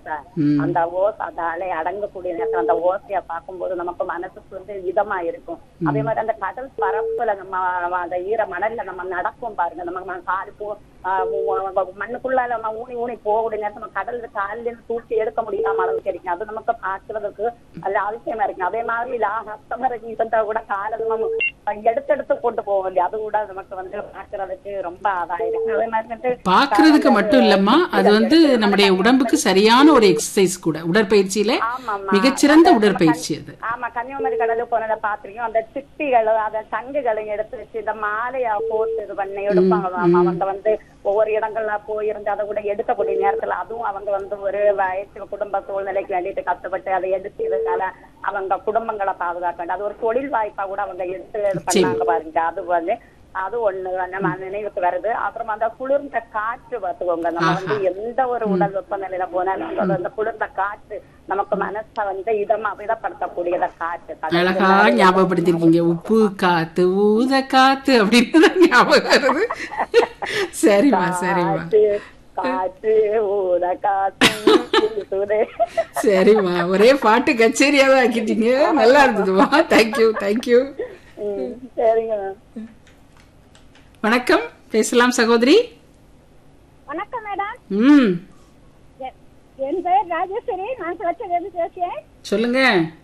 ஓசை ம். அந்த ஓசை அந்த அலை அடங்கக்கூடிய நேரத்துல அந்த ஓசைய பார்க்கும்போது நமக்கு மனசுக்கு வந்து இதமா இருக்கும் அதே மாதிரி அந்த கடல் பரப்புல நம்ம அந்த ஈர மணல்ல நம்ம நடக்கும் பாருங்க நம்ம ம- கால் போ ஆஹ் மு- மு- மண்ணுக்குள்ள நம்ம ஊனி ஊனி போகக்கூடிய நேரத்துல நம்ம கடல்ல காலில இருந்து தூக்கி எடுக்க முடியாம அளவுக்கு இருக்கு அது நமக்கு பாக்குறதுக்கு நல்ல அதிசயமா இருக்கு அதே மாதிரி கஸ்டமர் இருந்தா கூட காலை நம்ம எடுத்து எடுத்து கொண்டு போவோம் இல்லையா அது கூட நமக்கு வந்து பாக்குறதுக்கு ரொம்ப அதான் இருக்கு அதே மாதிரி வந்து பாக்குறதுக்கு மட்டும் இல்லம்மா அது வந்து நம்முடைய உடம்புக்கு சரியான ஒரு எக்ஸசைஸ் கூட உடற்பயிற்சியில ஆமாம்மா. மிகச்சிறந்த உடற்பயிற்சி அது ஆமா கன்னியாகுமரி கடலுக்கு போனதை பாத்திருக்கோம் அந்த சிப்பிகளும் அந்த சங்குகளையும் எடுத்து வச்சு இந்த மாலையா போட்டு இது பண்ணி எடுப்பாங்க ஆமா, அவங்க வந்து ஒவ்வொரு இடங்கள்ல போயிருந்து அதை கூட எடுக்கக்கூடிய நேரத்துல அதுவும் அவங்க வந்து ஒரு வயசு குடும்ப சூழ்நிலைக்கு வேண்டிட்டு கஷ்டப்பட்டு அதை எடுத்து இதனால அவங்க குடும்பங்களை பாதுகாக்க வேண்டும் அது ஒரு தொழில் வாய்ப்பா கூட அவங்க எடுத்து இது பண்ணாங்க பாருங்க அது வந்து அது ஒண்ணு நம்ம நினைவுக்கு வருது அப்புறம் அந்த குளிர்ந்த காற்று பார்த்துக்கோங்க நம்ம வந்து எந்த ஒரு உடல் வெப்பநிலையில போனாலும் அந்த அந்த குளிர்ந்த காற்று நமக்கு மனசை வந்து இதமா இதப்படுத்தக்கூடியத காற்று அழகா ஞாபகப்படுத்திருக்கீங்க உப்பு காத்து ஊத காத்து அப்படின்னு தான் ஞாபகம் வருது சரிம்மா சரிம்மா காற்று காற்று ஊத காற்று வீசுதே. சரிம்மா ஒரே பாட்டு கச்சேரியா தான் ஆக்கிட்டீங்க நல்லா இருந்ததுமா தேங்க்யூ தேங்க்யூ ம், சரிங்க மேம் வணக்கம் பேசலாம் சகோதரி வணக்கம் மேடம் ம் எ- என் பெயர் ராஜேஸ்வரி நான் குளச்சலிருந்து பேசுறேன் சொல்லுங்க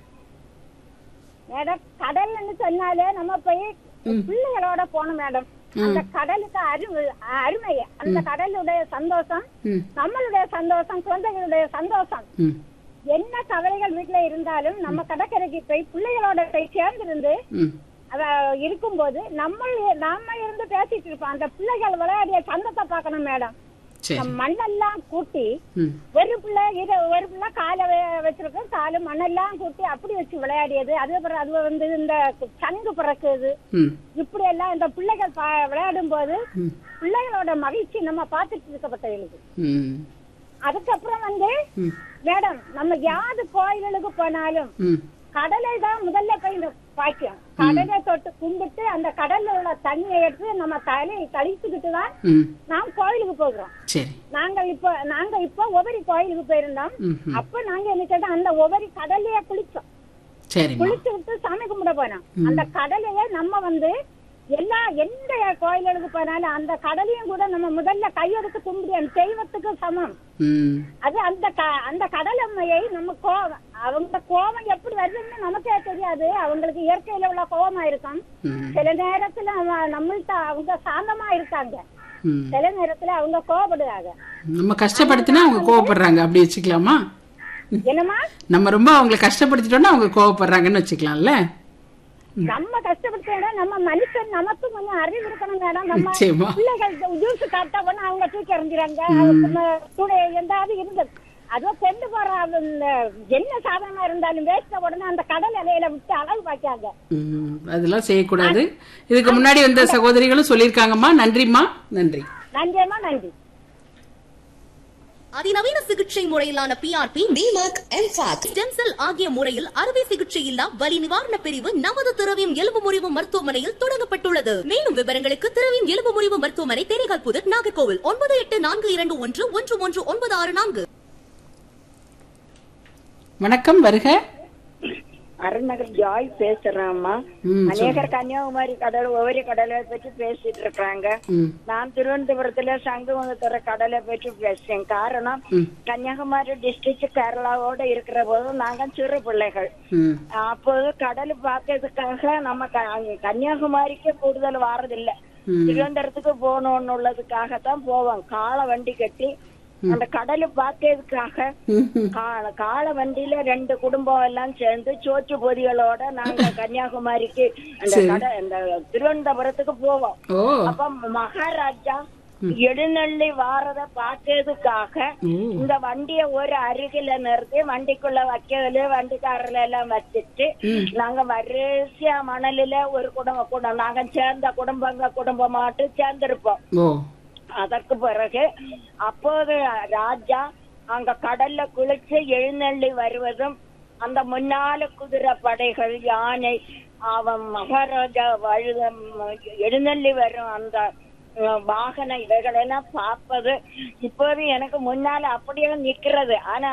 மேடம் கடல்னு சொன்னாலே நம்ம போய் பிள்ளைகளோட போகணும் மேடம் அந்த கடலுக்கு அருமை அருமை அந்த கடலுடைய சந்தோஷம் ம் நம்மளுடைய சந்தோஷம் குழந்தைகளுடைய சந்தோஷம் ம் என்ன கவலைகள் வீட்டுல இருந்தாலும் நம்ம கடற்கரைக்கு போய் பிள்ளைகளோட போய் சேர்ந்திருந்து ம் அவ இருக்கும்போது நம்ம நாம இருந்து பேசிட்டு இருப்போம் அந்த பிள்ளைகள் விளையாடிய சந்தத்தை பார்க்கணும் மேடம் சரி மண்ணெல்லாம் கூட்டி ம் ஒரு பிள்ளை இரு ஒரு பிள்ளை காலை வெ- வச்சிருக்கோம் காலு மண்ணெல்லாம் கூட்டி அப்படி வச்சு விளையாடியது அதுக்கப்புறம் அது வந்து இந்த சங்கு பிறக்குது ம் இப்படி எல்லாம் இந்த பிள்ளைகள் பா- விளையாடும் போது ம் பிள்ளைகளோட மகிழ்ச்சி நம்ம பார்த்துட்டு இருக்கப்பட்டவங்களுக்கு ம் அதுக்கப்புறம் வந்து ம் மேடம் நம்ம யாது கோயில்களுக்கு போனாலும் ம் கடலை தான் முதல்ல போய் இந்த பாய்க்கும் கடலை தொட்டு கும்பிட்டு அந்த கடல்ல உள்ள தண்ணியை எடுத்து நம்ம தலையை கழிச்சுக்கிட்டு தான் ம் நாம் கோயிலுக்கு போகிறோம் சரி நாங்கள் இப்போ நாங்க இப்போ ஒவ்வொரு கோயிலுக்கு போயிருந்தோம் ம் ம் அப்ப நாங்க என்ன கேட்டோம் அந்த ஒவ்வொரு கடலையே குளிச்சோம் சரிம்மா குளிச்சு விட்டு சாமி கும்பிட போனோம் அந்த கடலையே நம்ம வந்து எல்லா எந்த கோயில்களுக்கு போனாலும் அந்த கடலையும் கூட நம்ம முதல்ல கையெடுத்து கும்பிடுவோம் தெய்வத்துக்கு சமம் ம் அது அந்த க- அந்த கடலம்மையை நம்ம கோவம் அவங்க கோவம் எப்படி வருதுன்னு நமக்கே தெரியாது அவங்களுக்கு இயற்கையில உள்ள கோவமா இருக்கும் ம் சில நேரத்துல அவ- நம்மள்ட்ட அவங்க சாந்தமா இருக்காங்க ம் சில நேரத்துல அவங்க கோவப்படுவாங்க நம்ம கஷ்டப்படுத்தினா அவங்க கோவப்படுறாங்க அப்படி வச்சுக்கலாமா என்னமா நம்ம ரொம்ப அவங்களை கஷ்டப்படுத்திட்டோம்னா அவங்க கோவப்படுறாங்கன்னு வச்சுக்கலாம்ல நம்ம கஷ்டப்படுத்த நம்ம மனுஷன் நமக்கு கொஞ்சம் அறிவு இருக்கணும் மேடம் நம்ம நிச்சயமா பிள்ளைகள் ஜூஸ் காட்டா உடனே அவங்க தூக்கி எறிஞ்சிறாங்க துணை எந்தாவது இருந்தது அதுவும் கொண்டு போற அந்த என்ன சாதனமா இருந்தாலும் வேஸ்ட உடனே அந்த கடல் இலையில விட்டு அளவு பாய்க்காங்க ம், அதெல்லாம் செய்யக்கூடாது இதுக்கு முன்னாடி வந்த சகோதரிகளும் சொல்லியிருக்காங்கம்மா நன்றிம்மா நன்றி நன்றியம்மா நன்றி அதிநவீன சிகிச்சை முறையிலான PRP DMAC MFAC stem cell ஆகிய முறையில் அறுவை சிகிச்சை இல்லா வலி நிவாரண பிரிவு நமது திரவியம் எலும்பு முறிவு மருத்துவமனையில் தொடங்கப்பட்டுள்ளது மேலும் விவரங்களுக்கு திரவியம் எலும்பு முறிவு மருத்துவமனை தேனிகால் புதர் நாகர்கோவில் ஒன்பது எட்டு நான்கு இரண்டு ஒன்று ஒன்று ஒன்று ஒன்பது ஆறு நான்கு வணக்கம் வருக அருணநகர் ஜாய் பேசுறேம்மா ம், அநேகர் கன்னியாகுமரி கடல் ஒவ்வொரு கடலை பற்றி பேசிட்டு இருக்காங்க ம் நான் திருவனந்தபுரத்துல சங்குமுகத்துற கடலை பற்றி பேசுறேன் காரணம் கன்னியாகுமரி டிஸ்ட்ரிக்ட் கேரளாவோட இருக்கிற போது நாங்க சிறு பிள்ளைகள் ம் அப்போது கடல் பார்க்கறதுக்காக நம்ம க- கன்னியாகுமரிக்கு கூடுதல் வாரதில்லை ம். திருவனந்தபுரத்துக்கு போகணும்னு உள்ளதுக்காகத்தான் போவோம் காளை வண்டி கட்டி அந்த கடலை பார்க்கறதுக்காக ம், ம். கா- காளை வண்டியில ரெண்டு குடும்பம் எல்லாம் சேர்ந்து சோற்று பொதிகளோட நாங்க கன்னியாகுமரிக்கு அந்த சரி. கடை அந்த திருவனந்தபுரத்துக்கு போவோம் ஓ அப்ப மகாராஜா எழுநள்ளி வாரத பாக்குறதுக்காக ம். இந்த வண்டிய ஒரு அருகில நிறுத்தி வண்டிக்குள்ள வைக்கல வண்டிக்காரர்ல எல்லாம் வச்சுட்டு நாங்க வரிசையா மணலில ஒரு குடும்பம் குடும்பம் நாங்க சேர்ந்த குடும்பங்க குடும்பமாட்டு சேர்ந்திருப்போம் ஓ அதற்கு பிறகு அப்போது ராஜா அங்க கடல்ல குளிச்சு எழுநள்ளி வருவதும் அந்த முன்னால குதிரை படைகள் யானை அவன் மகாராஜா வழுதம் எழுநள்ளி வரும் அந்த அஹ், வாகன இவைகளெல்லாம் பார்ப்பது இப்போது எனக்கு முன்னால அப்படியே நிக்கிறது ஆனா